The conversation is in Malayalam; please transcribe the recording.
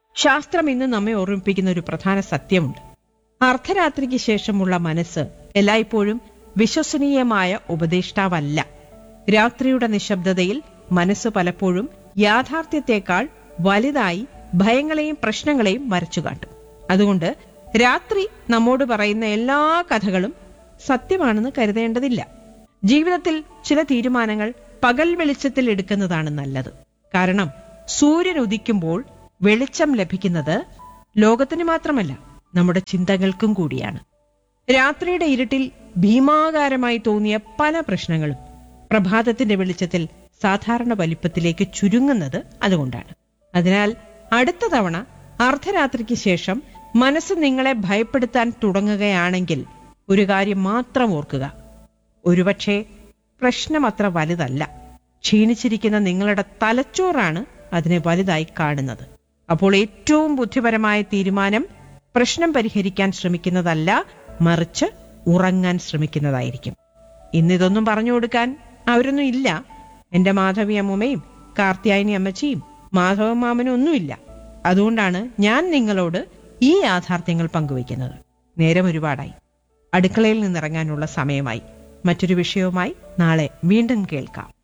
ശാസ്ത്രം ഇന്ന് നമ്മെ ഓർമ്മിപ്പിക്കുന്ന ഒരു പ്രധാന സത്യമുണ്ട് അർദ്ധരാത്രിക്ക് ശേഷമുള്ള മനസ്സ് എല്ലായ്പ്പോഴും വിശ്വസനീയമായ ഉപദേഷ്ടാവല്ല രാത്രിയുടെ നിശബ്ദതയിൽ മനസ്സ് പലപ്പോഴും യാഥാർത്ഥ്യത്തെക്കാൾ വലുതായി ഭയങ്ങളെയും പ്രശ്നങ്ങളെയും വരച്ചുകാട്ടും അതുകൊണ്ട് രാത്രി നമ്മോട് പറയുന്ന എല്ലാ കഥകളും സത്യമാണെന്ന് കരുതേണ്ടതില്ല ജീവിതത്തിൽ ചില തീരുമാനങ്ങൾ പകൽ വെളിച്ചത്തിൽ എടുക്കുന്നതാണ് നല്ലത് കാരണം സൂര്യൻ ഉദിക്കുമ്പോൾ വെളിച്ചം ലഭിക്കുന്നത് ലോകത്തിന് മാത്രമല്ല നമ്മുടെ ചിന്തകൾക്കും കൂടിയാണ് രാത്രിയുടെ ഇരുട്ടിൽ ഭീമാകാരമായി തോന്നിയ പല പ്രശ്നങ്ങളും പ്രഭാതത്തിന്റെ വെളിച്ചത്തിൽ സാധാരണ വലിപ്പത്തിലേക്ക് ചുരുങ്ങുന്നത് അതുകൊണ്ടാണ് അതിനാൽ അടുത്ത തവണ അർദ്ധരാത്രിക്ക് ശേഷം മനസ്സ് നിങ്ങളെ ഭയപ്പെടുത്താൻ തുടങ്ങുകയാണെങ്കിൽ ഒരു കാര്യം മാത്രം ഓർക്കുക ഒരുപക്ഷെ പ്രശ്നം അത്ര വലുതല്ല ക്ഷീണിച്ചിരിക്കുന്ന നിങ്ങളുടെ തലച്ചോറാണ് അതിനെ വലുതായി കാണുന്നത് അപ്പോൾ ഏറ്റവും ബുദ്ധിപരമായ തീരുമാനം പ്രശ്നം പരിഹരിക്കാൻ ശ്രമിക്കുന്നതല്ല മറിച്ച് ഉറങ്ങാൻ ശ്രമിക്കുന്നതായിരിക്കും ഇന്നിതൊന്നും പറഞ്ഞു കൊടുക്കാൻ അവരൊന്നും ഇല്ല എന്റെ മാധവി അമ്മൂമ്മയും കാർത്യായനി അമ്മച്ചിയും മാധവ മാമനും ഒന്നുമില്ല അതുകൊണ്ടാണ് ഞാൻ നിങ്ങളോട് ഈ യാഥാർത്ഥ്യങ്ങൾ പങ്കുവയ്ക്കുന്നത് നേരം ഒരുപാടായി അടുക്കളയിൽ നിന്നിറങ്ങാനുള്ള സമയമായി മറ്റൊരു വിഷയവുമായി നാളെ വീണ്ടും കേൾക്കാം